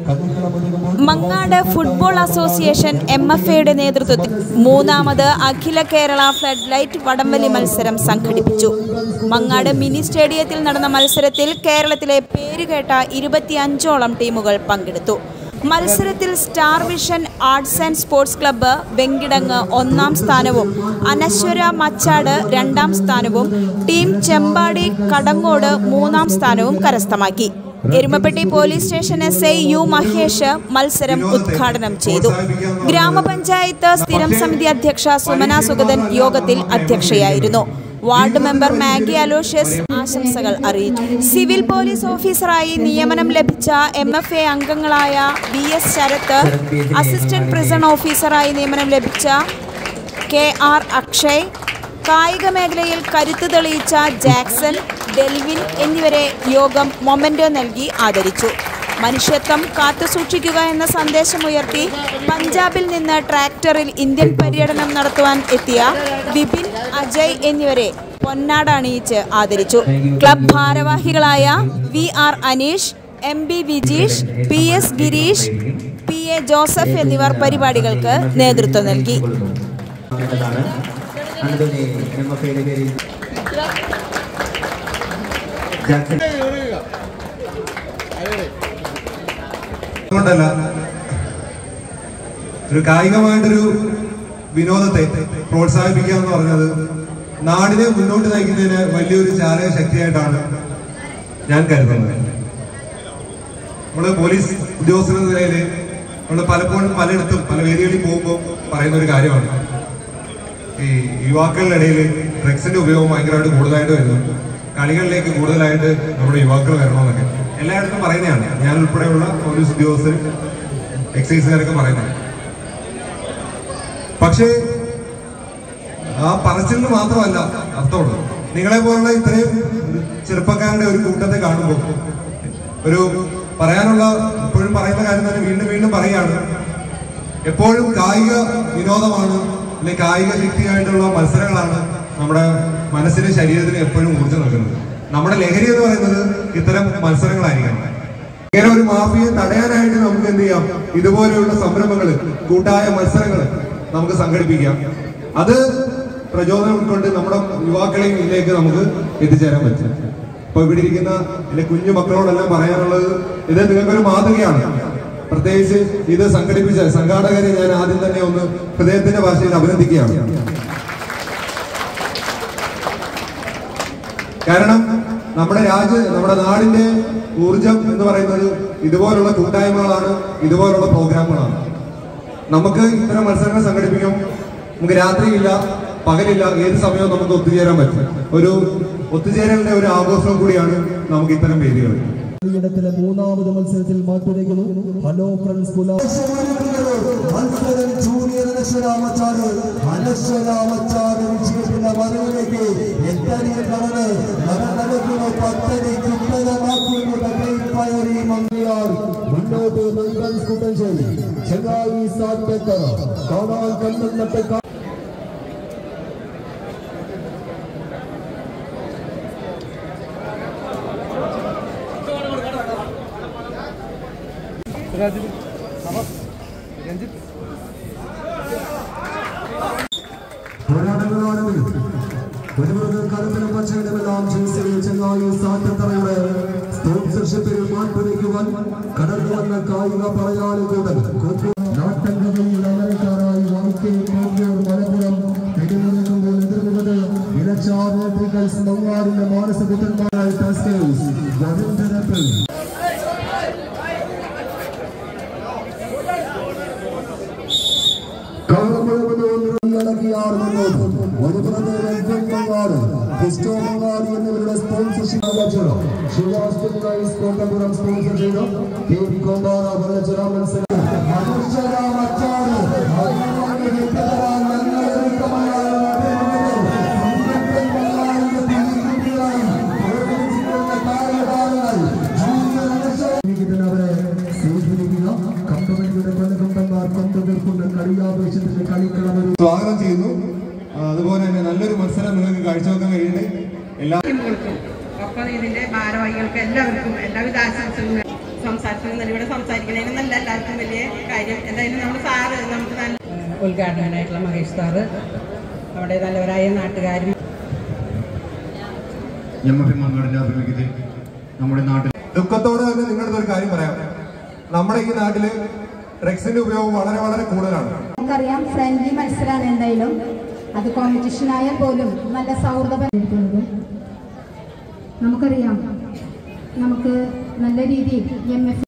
Mangad football association M F എയുടെ നേതൃത്വത്തിൽ മൂന്നാമത് അഖില കേരള ഫ്ലഡ് ലൈറ്റ് വടംവലി മത്സരം സംഘടിപ്പിച്ചു മങ്ങാട് മിനി സ്റ്റേഡിയത്തിൽ നടന്ന മത്സരത്തിൽ കേരളത്തിലെ പേരുകേട്ട ഇരുപത്തിയഞ്ചോളം ടീമുകൾ പങ്കെടുത്തു മത്സരത്തിൽ star vision arts and sports club Venkitangu ഒന്നാം സ്ഥാനവും അനശ്വര മച്ചാട് രണ്ടാം സ്ഥാനവും ടീം ചെമ്പാടി കടങ്ങോട് മൂന്നാം സ്ഥാനവും കരസ്ഥമാക്കി Erumapetty police station S I U Mahesh മത്സരം ഉദ്ഘാടനം ചെയ്തു ഗ്രാമപഞ്ചായത്ത് സ്ഥിരം സമിതി അധ്യക്ഷ സുമന സുഗതൻ യോഗത്തിൽ അധ്യക്ഷയായിരുന്നു വാർഡ് മെമ്പർ മാഗി അലോഷ്യസ് ആശംസകൾ അറിയിച്ചു സിവിൽ പോലീസ് ഓഫീസറായി നിയമനം ലഭിച്ച എം എഫ് എ അംഗങ്ങളായ V S Sarath assistant prison ഓഫീസറായി നിയമനം ലഭിച്ച കെ ആർ അക്ഷയ് കായിക മേഖലയിൽ കരുത്ത് തെളിയിച്ച ജാക്സൺ ഡെൽവിൻ എന്നിവരെ യോഗം മൊമെന്റോ നൽകി ആദരിച്ചു മനുഷ്യത്വം കാത്തുസൂക്ഷിക്കുക എന്ന സന്ദേശമുയർത്തി പഞ്ചാബിൽ നിന്ന് ട്രാക്ടറിൽ ഇന്ത്യൻ പര്യടനം നടത്തുവാൻ എത്തിയ വിപിൻ അജയ് എന്നിവരെ പൊന്നാട അണിയിച്ച് ആദരിച്ചു ക്ലബ് ഭാരവാഹികളായ V R Aneesh M B Vijeesh P S Gireesh P A Joseph എന്നിവർ പരിപാടികൾക്ക് നേതൃത്വം നൽകി എന്നതാണ് അടുത്തത് എം എഫ് ഐയുടെ പേരിൽ ജാക്സൺ അതുകൊണ്ടല്ല ഒരു കായികമായിട്ടൊരു വിനോദത്തെ പ്രോത്സാഹിപ്പിക്കുക എന്ന് പറഞ്ഞത് നാടിനെ മുന്നോട്ട് നയിക്കുന്നതിന് വലിയൊരു ചാലക ശക്തിയായിട്ടാണ് ഞാൻ കരുതുന്നത് നമ്മള് പോലീസ് ഉദ്യോഗസ്ഥർ എന്ന നിലയിൽ നമ്മൾ പലപ്പോഴും പലയിടത്തും പല വേദികളിൽ പോകുമ്പോൾ പറയുന്ന ഒരു കാര്യമാണ് ഈ യുവാക്കളുടെ ഇടയിൽ ഡ്രഗ്സിന്റെ ഉപയോഗം ഭയങ്കരമായിട്ട് കൂടുതലായിട്ട് വരുന്നു കളികളിലേക്ക് കൂടുതലായിട്ട് നമ്മുടെ യുവാക്കൾ വരണമെന്നൊക്കെ എല്ലായിടത്തും പറയുന്നതാണ് ഞാൻ ഉൾപ്പെടെയുള്ള പോലീസ് ഉദ്യോഗസ്ഥർ എക്സൈസുകാരൊക്കെ പറയുന്നത് പക്ഷേ ആ പറച്ചിലിന് മാത്രമല്ല അർത്ഥമുള്ളത് നിങ്ങളെ പോലുള്ള ഇത്രയും ചെറുപ്പക്കാരുടെ ഒരു കൂട്ടത്തെ കാണുമ്പോൾ ഒരു പറയാനുള്ള എപ്പോഴും പറയുന്ന കാര്യം തന്നെ വീണ്ടും വീണ്ടും പറയാണ് എപ്പോഴും കായിക വിനോദമാണ് അല്ലെങ്കിൽ കായിക ശക്തിയായിട്ടുള്ള മത്സരങ്ങളാണ് നമ്മുടെ മനസ്സിനും ശരീരത്തിനും എപ്പോഴും ഊർജ്ജം നൽകുന്നത് നമ്മുടെ ലഹരി എന്ന് പറയുന്നത് ഇത്തരം മത്സരങ്ങളായിരിക്കണം ഇങ്ങനെ ഒരു മാഫിയെ തടയാനായിട്ട് നമുക്ക് എന്ത് ചെയ്യാം ഇതുപോലെയുള്ള സംരംഭങ്ങൾ കൂട്ടായ മത്സരങ്ങൾ നമുക്ക് സംഘടിപ്പിക്കാം അത് പ്രചോദനം ഉൾക്കൊണ്ട് നമ്മുടെ യുവാക്കളെയും ഇതിലേക്ക് നമുക്ക് എത്തിച്ചേരാൻ പറ്റും ഇപ്പൊ ഇവിടെ ഇരിക്കുന്ന എന്റെ കുഞ്ഞു മക്കളോടെല്ലാം പറയാനുള്ളത് ഇത് നിങ്ങൾക്കൊരു മാതൃകയാണ് പ്രത്യേകിച്ച് ഇത് സംഘടിപ്പിച്ച സംഘാടകരെ ഞാൻ ആദ്യം തന്നെ ഒന്ന് ഹൃദയത്തിന്റെ ഭാഷയിൽ അഭിനന്ദിക്കുകയാണ് കാരണം നമ്മുടെ രാജ്യ നമ്മുടെ നാടിന്റെ ഊർജം എന്ന് പറയുന്നത് ഇതുപോലുള്ള കൂട്ടായ്മകളാണ് ഇതുപോലുള്ള പ്രോഗ്രാമുകളാണ് നമുക്ക് ഇത്തരം മത്സരങ്ങൾ സംഘടിപ്പിക്കും നമുക്ക് രാത്രിയില്ല പകലില്ല ഏത് സമയവും നമുക്ക് ഒത്തുചേരാൻ പറ്റും ഒരു ഒത്തുചേരലിന്റെ ഒരു ആഘോഷം കൂടിയാണ് നമുക്ക് ഇത്തരം വേദികൾ ഇടത്തിലെ മൂന്നാമത് മത്സരത്തിൽ മാറ്റുരയ്ക്കുന്നു ഹലോ ഫ്രണ്ട്സ് മത്സരം ജൂനിയർ അനശ്വരാമച്ചാട് അനശ്വരാമച്ചാട് വിജയത്തിന്റെ മറവിലേക്ക് എട്ടടി കടന്ന് നടക്കുന്നു പത്തടി കുത്തകമാക്കുന്നു ഫയറി മംഗിയാർ മുന്നോട്ട് നൽകാൻ കുട്ടൻശേരി ചെങ്ങായി സാധ്യത കാണാൻ കണ്ണുന്നത്തെ പോരാട്ടങ്ങളാണെങ്കിൽ ഒരുവർക്ക് കറുപ്പിനും പച്ചയിലുമെല്ലാം ജേഴ്സിയിൽ ചെങ്ങായി സാറ്റത്തറയുടെ സ്പോൺസർഷിപ്പിൽ മാറ്റുരയ്ക്കുവാൻ കടന്നു വന്ന കായിക പടയാളികൂടൻ നാട്ടങ്കകളിൽ അമരക്കാരായി വൈക്കേ കോഴിയൂർ മലപ്പുറം പിടിമുറുക്കുമ്പോൾ എതിർക്കുന്നത് ഇലച്ചാർ ഇലക്ട്രിക്കൽസ് മങ്ങാടിന്റെ മാനസപുത്രന്മാരായ ടസ്കേഴ്സ് ഗോവിന്ദരപ്പിൽ എന്നിവരുടെ സ്പോൺസർഷിപ്പ് സ്പോൺസർ ചെയ്ത കെ പി കോമ്പാറ വർണ്ണച്ചറ മത്സരം അവരെ സ്വീകരിക്കുക കമ്പനിയുടെ കൊല്ലകൊണ്ടന്മാർ കൊണ്ടുതീർക്കുന്ന കളിയാവേശത്തിന്റെ കളിക്കളം ഒരു സ്വാഗതം ചെയ്യുന്നു ആ, അതുപോലെ തന്നെ നല്ലൊരു മത്സരം നിങ്ങൾക്ക് കാഴ്ചവെക്കാൻ കഴിയട്ടെ എല്ലാ ടീമുകൾക്കും ഒപ്പം ഇതിന്റെ ഭാരവാഹികൾക്ക് എല്ലാവർക്കും എല്ലാവിധ ആശംസകളും സംസാരിക്കുന്നത് ഇവിടെ സംസാരിക്കുന്നതിന് നല്ല എല്ലാവർക്കും വലിയ കാര്യം എന്തായാലും നമ്മുടെ സാറ് നമുക്ക് നല്ല ഉദ്ഘാടകനായിട്ടുള്ള മഹേഷ് സാറ് നമ്മുടെ നല്ലവരായ നാട്ടുകാരും എം എഫ് മങ്ങാടിന്റെ ആഭിമുഖ്യത്തിൽ നമ്മുടെ നാട്ടിൽ ദുഃഖത്തോടെ തന്നെ നിങ്ങളുടെ ഒരു കാര്യം പറയാം നമ്മുടെ ഈ നാട്ടില് ഡ്രഗ്സിന്റെ ഉപയോഗം വളരെ വളരെ കൂടുതലാണ് നമുക്കറിയാം ഫ്രണ്ട്ലി മത്സരമാണ് എന്തായാലും അത് കോമ്പറ്റീഷൻ ആയാൽ പോലും നല്ല സൗഹൃദപരമായിരിക്കുന്നത് നമുക്കറിയാം നമുക്ക് നല്ല രീതിയിൽ എം എഫ്